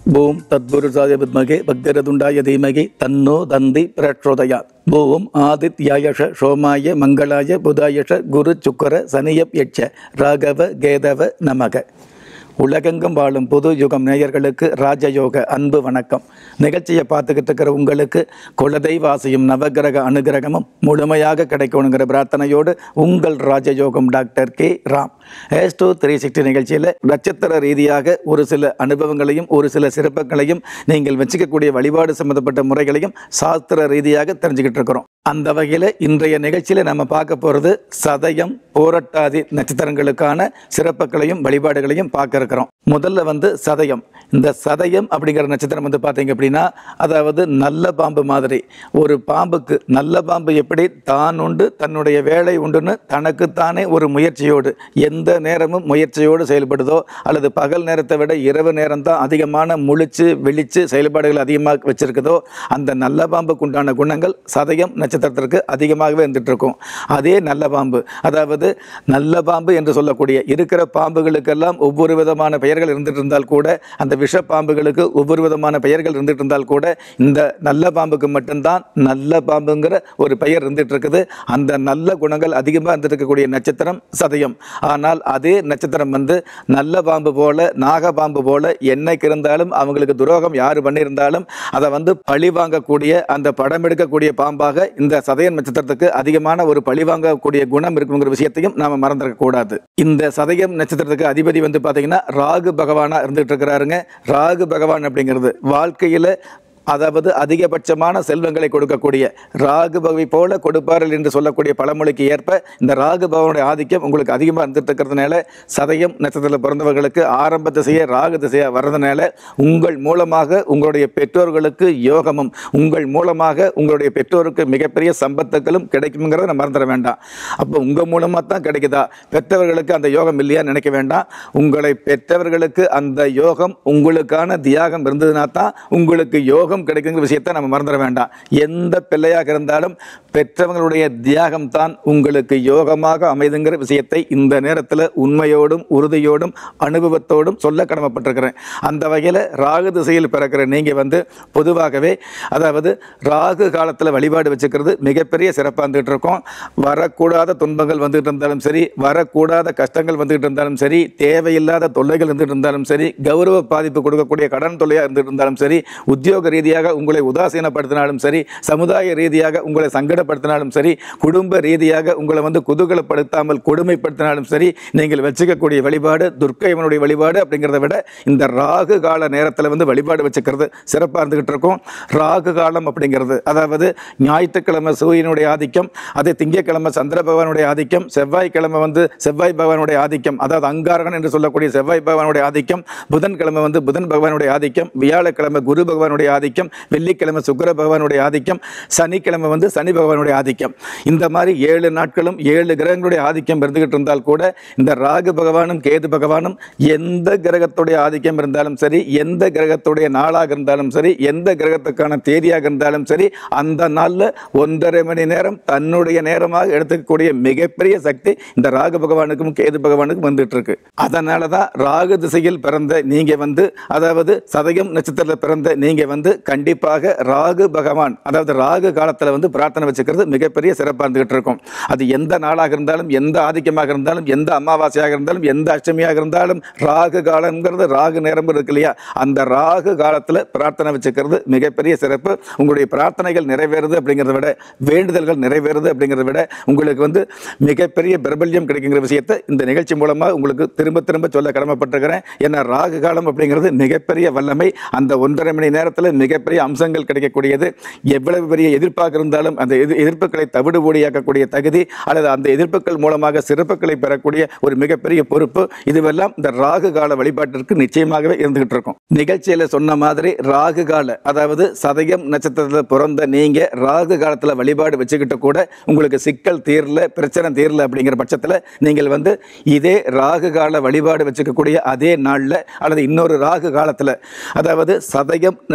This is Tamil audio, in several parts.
ஓம் தத்புருஷாய வித்மகே பக்திரதுண்டாய தீமகி தன்னோ தந்தி பிரச்சோதயாத் ஓம் ஆதித்யாயஷ சோமாய மங்களாய புதாயஷ குரு சுக்கர சனியப் யட்ச ராகவ கேதவ நமக உலகெங்கும் வாழும் புது யுகம் நேயர்களுக்கு ராஜயோக அன்பு வணக்கம் நிகழ்ச்சியை பார்த்துக்கிட்டு இருக்கிற உங்களுக்கு குலதெய்வாசியும் நவகிரக அனுகிரகமும் முழுமையாக கிடைக்கணுங்கிற பிரார்த்தனையோடு உங்கள் ராஜயோகம் doctor K Ram astro three sixty நிகழ்ச்சியில் நட்சத்திர ரீதியாக ஒரு சில அனுபவங்களையும் ஒரு சில சிறப்புகளையும் நீங்கள் வச்சுக்கக்கூடிய வழிபாடு சம்பந்தப்பட்ட முறைகளையும் சாஸ்திர ரீதியாக தெரிஞ்சுக்கிட்டு இருக்கிறோம் அந்த வகையில் இன்றைய நிகழ்ச்சியில் நம்ம பார்க்க போகிறது சதயம் போரட்டாதி நட்சத்திரங்களுக்கான சிறப்புகளையும் வழிபாடுகளையும் பார்க்க இருக்கிறோம் முதல்ல வந்து சதயம் இந்த சதயம் அப்படிங்கிற நட்சத்திரம் வந்து பார்த்தீங்க அப்படின்னா அதாவது நல்ல பாம்பு மாதிரி ஒரு பாம்புக்கு நல்ல பாம்பு எப்படி தான் உண்டு தன்னுடைய வேலை உண்டுன்னு தனக்குத்தானே ஒரு முயற்சியோடு எந்த நேரமும் முயற்சியோடு செயல்படுதோ அல்லது பகல் நேரத்தை விட இரவு நேரம் தான் அதிகமான முழிச்சு விழிச்சு செயல்பாடுகள் அதிகமாக வச்சிருக்குதோ அந்த நல்ல பாம்புக்கு உண்டான குணங்கள் சதயம் நட்சத்திரத்திற்கு அதிகமாகவே இருந்துட்டு இருக்கும் அதே நல்ல பாம்பு அதாவது நல்ல பாம்பு என்று சொல்லக்கூடிய இருக்கிற பாம்புகளுக்கெல்லாம் ஒவ்வொரு விதமான பெயர்கள் இருந்துட்டு இருந்தால் கூட அந்த விஷ பாம்புகளுக்கு ஒவ்வொரு விதமான பெயர்கள் இருந்துட்டு இருந்தால் கூட இந்த நல்ல பாம்புக்கு மட்டும்தான் நல்ல பாம்புங்கிற ஒரு பெயர் இருந்துட்டு இருக்குது அந்த நல்ல குணங்கள் அதிகமாக இருந்துட்டு இருக்கக்கூடிய நட்சத்திரம் சதயம் ஆனால் அதே நட்சத்திரம் வந்து நல்ல பாம்பு போல நாக பாம்பு போல என்னைக்கு இருந்தாலும் அவங்களுக்கு துரோகம் யார் பண்ணியிருந்தாலும் அதை வந்து பழி வாங்கக்கூடிய அந்த படம் எடுக்கக்கூடிய பாம்பாக இந்த சதயம் நட்சத்திரத்துக்கு அதிகமான ஒரு பழி வாங்கக்கூடிய குணம் இருக்குங்கிற விஷயத்தையும் நாம மறந்துடக்க கூடாது இந்த சதயம் நட்சத்திரத்துக்கு அதிபதி வந்து பாத்தீங்கன்னா ராகு பகவானா இருந்துட்டு இருக்கிறாருங்க ராகு பகவான் அப்படிங்கிறது வாழ்க்கையில அதாவது அதிகபட்சமான செல்வங்களை கொடுக்கக்கூடிய ராகு பகவை போல கொடுப்பார்கள் என்று சொல்லக்கூடிய பழமொழிக்கு ஏற்ப இந்த ராகு பகவனுடைய ஆதிக்கம் உங்களுக்கு அதிகமாக இருந்துட்டு இருக்கிறதுனால சதயம் நட்சத்திரத்தில் பிறந்தவர்களுக்கு ஆரம்ப திசையே ராகு திசையாக வர்றதுனால உங்கள் மூலமாக உங்களுடைய பெற்றோர்களுக்கு யோகமும் உங்கள் மூலமாக உங்களுடைய பெற்றோருக்கு மிகப்பெரிய சம்பத்துகளும் கிடைக்குங்கிறத நம்ம மறந்துட வேண்டாம் அப்போ உங்கள் மூலமாக தான் கிடைக்குதா பெற்றவர்களுக்கு அந்த யோகம் இல்லையா நினைக்க வேண்டாம் உங்களை பெற்றவர்களுக்கு அந்த யோகம் உங்களுக்கான தியாகம் இருந்ததுனா தான் உங்களுக்கு யோகம் கிடைக்குங்கிற விஷயத்தை நம்ம மறந்துட வேண்டாம் எந்த பிள்ளையாக இருந்தாலும் பெற்றவங்களுடைய தியாகம் தான் உங்களுக்கு யோகமாக அமைதுங்கிற விஷயத்தை இந்த நேரத்தில் உண்மையோடும் உறுதியோடும் அனுபவத்தோடும் சொல்ல கடமைப்பட்டிருக்கிறேன் அந்த வகையில் ராகு திசையில் பிறக்கிற நீங்கள் வந்து பொதுவாகவே அதாவது ராகு காலத்தில் வழிபாடு வச்சுக்கிறது மிகப்பெரிய சிறப்பாக இருந்துகிட்டு இருக்கும் வரக்கூடாத துன்பங்கள் வந்துகிட்டு இருந்தாலும் சரி வரக்கூடாத கஷ்டங்கள் வந்துகிட்டு இருந்தாலும் சரி தேவையில்லாத தொல்லைகள் இருந்துகிட்டு இருந்தாலும் சரி கௌரவ பாதிப்பு கொடுக்கக்கூடிய கடன் தொல்லையாக இருந்துகிட்டு இருந்தாலும் சரி உத்தியோக ரீதியாக உங்களை உதாசீனப்படுத்தினாலும் சரி சமுதாய ரீதியாக உங்களை சங்கடப்படுத்தினாலும் சரி குடும்ப ரீதியாக உங்களை வந்து குதூகலப்படுத்தாமல் கொடுமைப்படுத்தினாலும் சரி நீங்கள் வச்சுக்கக்கூடிய வழிபாடு துர்க்கைவனுடைய வழிபாடு அப்படிங்கிறத விட இந்த ராகு கால நேரத்தில் வந்து வழிபாடு வச்சுக்கிறது சிறப்பாக இருந்துகிட்டு இருக்கும் ராகு காலம் அப்படிங்கிறது அதாவது ஞாயிற்றுக்கிழமை சூரியனுடைய ஆதிக்கம் அதே திங்கட்கிழமை சந்திர பகவானுடைய ஆதிக்கம் செவ்வாய்க்கிழமை வந்து செவ்வாய் பகவானுடைய ஆதிக்கம் அதாவது அங்காரகன் என்று சொல்லக்கூடிய செவ்வாய் பகவானுடைய ஆதிக்கம் புதன்கிழமை வந்து புதன் பகவானுடைய ஆதிக்கம் வியாழக்கிழமை குரு பகவானுடைய ஆதிக்கம் வெள்ளிக்கிழமை சுக்கிர பகவானுடைய ஆதிக்கம் சனிக்கிழமை வந்து சனி பகவானுடைய ஆதிக்கம் இந்த மாதிரி ஏழு நாட்களும் ஏழு கிரகங்களுடைய ஆதிக்கம் இருந்துகிட்டு இருந்தால் கூட இந்த ராகு பகவானும் கேது பகவானும் எந்த கிரகத்துடைய ஆதிக்கம் இருந்தாலும் சரி எந்த கிரகத்துடைய நாளாக இருந்தாலும் சரி எந்த கிரகத்துக்கான தேதியாக இருந்தாலும் சரி அந்த நாளில் ஒன்றரை மணி நேரம் தன்னுடைய நேரமாக எடுத்துக்கக்கூடிய மிகப்பெரிய சக்தி இந்த ராகு பகவானுக்கும் கேது பகவானுக்கும் வந்துட்டு இருக்கு அதனால தான் ராகு திசையில் பிறந்த நீங்க வந்து அதாவது சதயம் நட்சத்திரத்தில் பிறந்த நீங்க வந்து கண்டிப்பாக ராகு பகவான் அதாவது ராகு காலத்தில் வந்து பிரார்த்தனை வச்சுக்கிறது மிகப்பெரிய சிறப்பாக இருந்துகிட்டு இருக்கும் அது எந்த நாளாக இருந்தாலும் எந்த ஆதிக்கமாக இருந்தாலும் எந்த அமாவாசையாக இருந்தாலும் எந்த அஷ்டமியாக இருந்தாலும் ராகு காலங்கிறது ராகு நேரம் இருக்கு இல்லையா அந்த ராகு காலத்தில் பிரார்த்தனை வச்சுக்கிறது மிகப்பெரிய சிறப்பு உங்களுடைய பிரார்த்தனைகள் நிறைவேறுது அப்படிங்கிறத விட வேண்டுதல்கள் நிறைவேறுது அப்படிங்கிறத விட உங்களுக்கு வந்து மிகப்பெரிய பிரபல்யம் கிடைக்குங்கிற விஷயத்தை இந்த நிகழ்ச்சி மூலமாக உங்களுக்கு திரும்ப திரும்ப சொல்ல கடமைப்பட்டிருக்கிறேன் ஏன்னா ராகு காலம் அப்படிங்கிறது மிகப்பெரிய வல்லமை அந்த ஒன்றரை மணி நேரத்தில் மிகப்பெரிய அம்சங்கள் கிடைக்கக்கூடியது எவ்வளவு பெரிய எதிர்ப்பாக இருந்தாலும் அந்த எதிர் எதிர்ப்புகளை தவிடு ஓடியாக்கக்கூடிய தகுதி அல்லது அந்த எதிர்ப்புகள் மூலமாக சிறப்புகளை பெறக்கூடிய ஒரு மிகப்பெரிய பொறுப்பு இதுவெல்லாம் இந்த ராகு கால வழிபாட்டிற்கு நிச்சயமாகவே இருந்துகிட்டு இருக்கும் நிகழ்ச்சியில சொன்ன மாதிரி ராகு கால அதாவது சதயம் நட்சத்திரத்தில் பிறந்த நீங்க ராகு காலத்துல வழிபாடு வச்சுக்கிட்டு கூட உங்களுக்கு சிக்கல் தீரல பிரச்சனை தீரல அப்படிங்கிற பட்சத்தில் நீங்கள் வந்து இதே ராகு கால வழிபாடு வச்சுக்கக்கூடிய அதே நாளில் அல்லது இன்னொரு ராகு காலத்தில் அதாவது சதயம் நட்சத்திரம்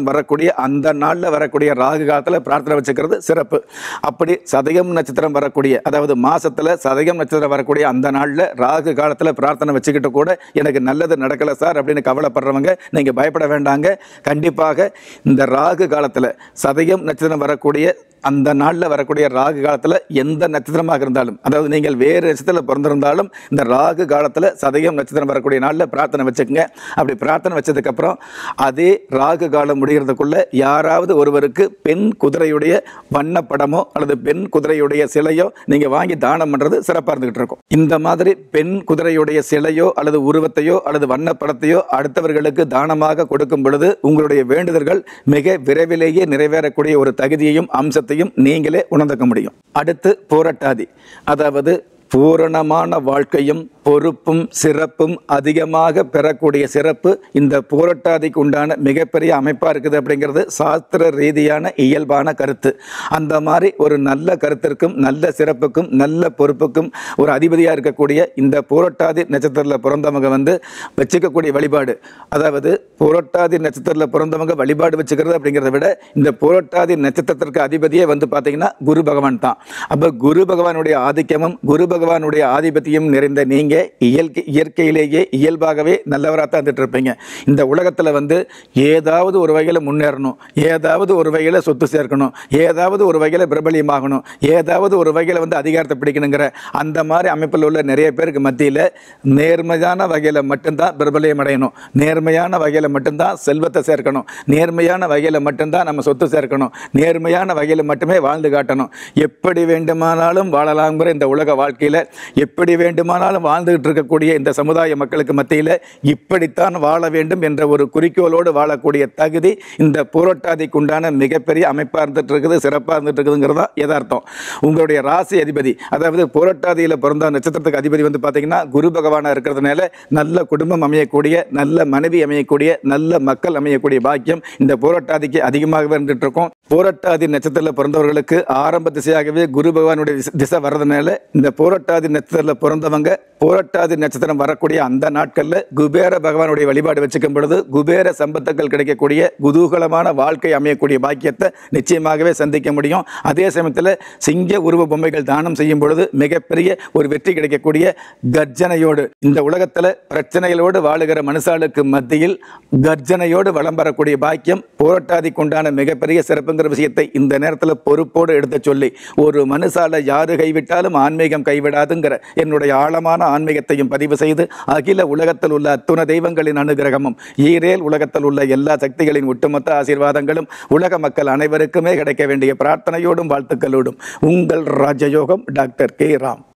நட்சத்திரம் வரக்கூடிய அந்த நாளில் வரக்கூடிய ராகு காலத்தில் பிரார்த்தனை வச்சுக்கிறது சிறப்பு அப்படி சதயம் நட்சத்திரம் வரக்கூடிய அதாவது மாசத்துல சதயம் நட்சத்திரம் வரக்கூடிய அந்த நாளில் ராகு காலத்தில் பிரார்த்தனை வச்சுக்கிட்டு கூட எனக்கு நல்லது நடக்கலை சார் அப்படின்னு கவலைப்படுறவங்க நீங்கள் பயப்பட வேண்டாங்க கண்டிப்பாக இந்த ராகு காலத்தில் சதயம் நட்சத்திரம் வரக்கூடிய அந்த நாளில் வரக்கூடிய ராகு காலத்தில் எந்த நட்சத்திரமாக இருந்தாலும் அதாவது நீங்கள் வேறு நட்சத்திரத்தில் பிறந்திருந்தாலும் இந்த ராகு காலத்தில் சதயம் நட்சத்திரம் வரக்கூடிய நாளில் பிரார்த்தனை வச்சுக்கோங்க அப்படி பிரார்த்தனை வச்சதுக்கப்புறம் அதே ராகு காலம் முடிகிறதுக்குள்ள யாராவது ஒருவருக்கு பெண் குதிரையுடைய வண்ணப்படமோ அல்லது பெண் குதிரையுடைய சிலையோ நீங்கள் வாங்கி தானம் பண்ணுறது சிறப்பாக இருந்துகிட்டு இருக்கும் இந்த மாதிரி பெண் குதிரையுடைய சிலையோ அல்லது உருவத்தையோ அல்லது வண்ணப்படத்தையோ அடுத்தவர்களுக்கு தானமாக கொடுக்கும் பொழுது உங்களுடைய வேண்டுதல்கள் மிக விரைவிலேயே நிறைவேறக்கூடிய ஒரு தகுதியையும் அம்சத்தையும் நீங்களே உணர்ந்துக்க முடியும் அடுத்து போராட்டாதி அதாவது பூரணமான வாழ்க்கையும் பொறுப்பும் சிறப்பும் அதிகமாக பெறக்கூடிய சிறப்பு இந்த போராட்டாதிக்கு உண்டான மிகப்பெரிய அமைப்பாக இருக்குது அப்படிங்கிறது சாஸ்திர ரீதியான இயல்பான கருத்து அந்த மாதிரி ஒரு நல்ல கருத்திற்கும் நல்ல சிறப்புக்கும் நல்ல பொறுப்புக்கும் ஒரு அதிபதியாக இருக்கக்கூடிய இந்த போராட்டாதி நட்சத்திரத்தில் பிறந்தவங்க வந்து வச்சுக்கக்கூடிய வழிபாடு அதாவது போராட்டாதி நட்சத்திரத்தில் பிறந்தவங்க வழிபாடு வச்சுக்கிறது அப்படிங்கிறத விட இந்த போராட்டாதி நட்சத்திரத்திற்கு அதிபதியே வந்து பார்த்தீங்கன்னா குரு பகவான் தான் அப்போ குரு பகவானுடைய ஆதிக்கமும் குரு பகவானுடைய ஆதிபத்தியம் நிறைந்த நீங்க இயற்கை இயற்கையிலேயே இயல்பாகவே நல்லவராக தான் இருந்துட்டு இருப்பீங்க இந்த உலகத்தில் வந்து ஏதாவது ஒரு வகையில் முன்னேறணும் ஏதாவது ஒரு வகையில் சொத்து சேர்க்கணும் ஏதாவது ஒரு வகையில் பிரபலியமாகணும் ஏதாவது ஒரு வகையில் வந்து அதிகாரத்தை பிடிக்கணுங்கிற அந்த மாதிரி அமைப்பில் உள்ள நிறைய பேருக்கு மத்தியில் நேர்மையான வகையில் மட்டும்தான் பிரபலியம் அடையணும் நேர்மையான வகையில் மட்டும்தான் செல்வத்தை சேர்க்கணும் நேர்மையான வகையில் மட்டும்தான் நம்ம சொத்து சேர்க்கணும் நேர்மையான வகையில் மட்டுமே வாழ்ந்து காட்டணும் எப்படி வேண்டுமானாலும் வாழலாம்ங்கிற இந்த உலக வாழ்க்கையில் எப்படி வேண்டுமானாலும் வாழ்ந்துகிட்டு இருக்கக்கூடிய இந்த சமுதாய மக்களுக்கு மத்தியில் இப்படித்தான் வாழ வேண்டும் என்ற ஒரு குறிக்கோளோடு வாழக்கூடிய தகுதி இந்த புரட்டாதிக்கு உண்டான மிகப்பெரிய அமைப்பாக இருந்துட்டு இருக்குது சிறப்பாக இருந்துட்டு இருக்குதுங்கிறது தான் யதார்த்தம் உங்களுடைய ராசி அதிபதி அதாவது புரட்டாதியில் பிறந்த நட்சத்திரத்துக்கு அதிபதி வந்து பார்த்தீங்கன்னா குரு பகவானாக இருக்கிறதுனால நல்ல குடும்பம் அமையக்கூடிய நல்ல மனைவி அமையக்கூடிய நல்ல மக்கள் அமையக்கூடிய பாக்கியம் இந்த போராட்டாதிக்கு அதிகமாகவே இருந்துட்டு இருக்கும் போராட்டாதி நட்சத்திரத்தில் பிறந்தவர்களுக்கு ஆரம்ப திசையாகவே குரு பகவானுடைய திசை- திசை வர்றதுனால இந்த போராட்டாதி நட்சத்திரத்தில் பிறந்தவங்க போராட்டாதி நட்சத்திரம் வரக்கூடிய அந்த நாட்களில் குபேர பகவானுடைய வழிபாடு வச்சுக்கும் பொழுது குபேர சம்பத்துக்கள் கிடைக்கக்கூடிய குதூகலமான வாழ்க்கை அமையக்கூடிய பாக்கியத்தை நிச்சயமாகவே சந்திக்க முடியும் அதே சமயத்தில் சிங்க உருவ பொம்மைகள் தானம் செய்யும் பொழுது மிகப்பெரிய ஒரு வெற்றி கிடைக்கக்கூடிய கர்ஜனையோடு இந்த உலகத்தில் பிரச்சனைகளோடு வாழுகிற மனுஷாளுக்கு மத்தியில் கர்ஜனையோடு வலம் வரக்கூடிய பாக்கியம் போராட்டாதிக்கு உண்டான மிகப்பெரிய சிறப்புங்கிற விஷயத்தை இந்த நேரத்தில் பொறுப்போடு எடுத்து சொல்லி ஒரு மனுஷால யாரு கைவிட்டாலும் ஆன்மீகம் கைவிடாதுங்கிற என்னுடைய ஆழமான ஆன்மீகத்தையும் பதிவு செய்து அகில உலகத்தில் உள்ள அத்துண தெய்வங்களின் அனுகிரகமும் ஈரேல் உலகத்தில் உள்ள எல்லா சக்திகளின் ஒட்டுமொத்த ஆசீர்வாதங்களும் உலக மக்கள் அனைவருக்குமே கிடைக்க வேண்டிய பிரார்த்தனையோடும் வாழ்த்துக்களோடும் உங்கள் ராஜயோகம் டாக்டர் கே ராம்